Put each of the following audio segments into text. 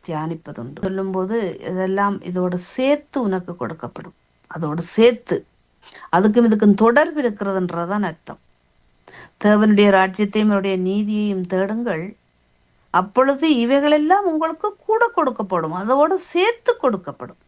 தியானிப்பதுண்டு சொல்லும்போது இதெல்லாம் இதோட சேர்த்து உனக்கு கொடுக்கப்படும் அதோடு சேர்த்து அதுக்கும் இதுக்கும் தொடர்பு இருக்கிறதுன்றதான் அர்த்தம் தேவனுடைய ராஜ்யத்தையும் அவருடைய நீதியையும் தேடுங்கள் அப்பொழுது இவைகளெல்லாம் உங்களுக்கு கூட கொடுக்கப்படும் அதோடு சேர்த்து கொடுக்கப்படும்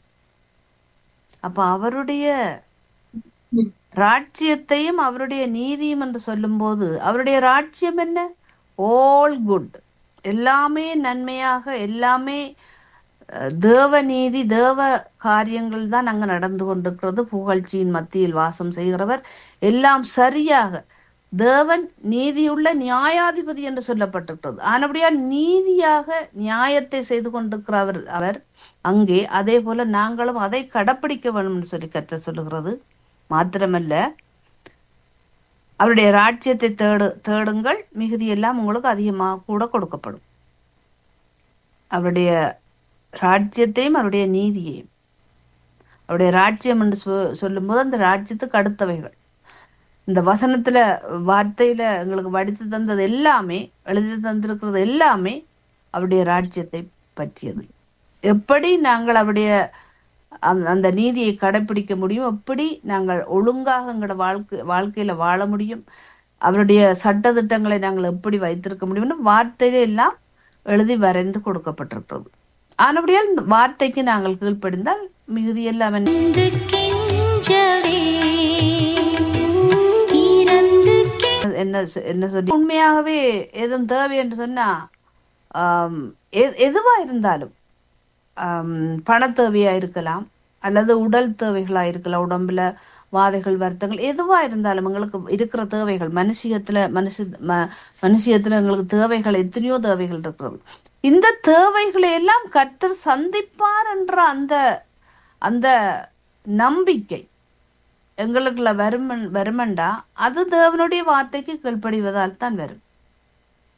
அப்ப அவருடைய ராஜ்யத்தையும் அவருடைய நீதியும் என்று சொல்லும்போது அவருடைய ராஜ்யம் என்ன ஆல் குட் எல்லாமே நன்மையாக எல்லாமே அஹ், தேவ நீதி தேவ காரியங்கள் தான் அங்க நடந்து கொண்டிருக்கிறது புகழ்ச்சியின் மத்தியில் வாசம் செய்கிறவர் எல்லாம் சரியாக தேவன் நீதியுள்ள நியாயாதிபதி என்று சொல்லப்பட்டிருக்கிறது ஆனபடியா நீதியாக நியாயத்தை செய்து கொண்டிருக்கிற அவர் அவர் அங்கே அதே போல நாங்களும் அதை கடைப்பிடிக்க வேண்டும் என்று சொல்லி கற்று சொல்லுகிறது மாத்திரமல்ல அவருடைய ராஜ்யத்தை தேடு தேடுங்கள் மிகுதியெல்லாம் உங்களுக்கு அதிகமாக கூட கொடுக்கப்படும் அவருடைய ராஜ்யத்தையும் அவருடைய நீதியையும் அவருடைய ராஜ்யம் என்று சொ- சொல்லும்போது அந்த ராஜ்யத்துக்கு அடுத்தவைகள் இந்த வசனத்துல வார்த்தையில எங்களுக்கு வடித்து தந்தது எல்லாமே எழுதி தந்திருக்கிறது எல்லாமே அவருடைய ராஜ்யத்தை பற்றியது எப்படி நாங்கள் அவருடைய அந்த- அந்த நீதியை கடைப்பிடிக்க முடியும் எப்படி நாங்கள் ஒழுங்காக எங்களோட வாழ்க்கை வாழ்க்கையில வாழ முடியும் அவருடைய சட்ட திட்டங்களை நாங்கள் எப்படி வைத்திருக்க முடியும்னு வார்த்தையில எல்லாம் எழுதி வரைந்து கொடுக்கப்பட்டிருக்கிறது ஆனபடியால் இந்த வார்த்தைக்கு நாங்கள் கீழ்ப்படிந்தால் மிகுதி எல்லாம் என்ன இறந்து கெஞ்சவே இறந்து கெ- என்ன சொ- என்ன சொல்லி உண்மையாகவே எதுவும் தேவை என்று சொன்னா ஆம், எ- எதுவா இருந்தாலும் ஆம், பண தேவையா இருக்கலாம் அல்லது உடல் தேவைகளா இருக்கலாம் உடம்புல வாதைகள் வருத்தங்கள் எதுவா இருந்தாலும் எங்களுக்கு இருக்கிற தேவைகள் மனுஷியத்துல மனுஷ ம- மனுஷியத்துல எங்களுக்கு தேவைகள் எத்தனையோ தேவைகள் இருக்கிறது இந்த தேவைகளை எல்லாம் கர்த்தர் சந்திப்பார் என்ற அந்த அந்த நம்பிக்கை எங்களுக்குள்ள வருமன் வருமண்டா அது தேவனுடைய வார்த்தைக்கு கீழ்ப்படிவதால் தான் வரும்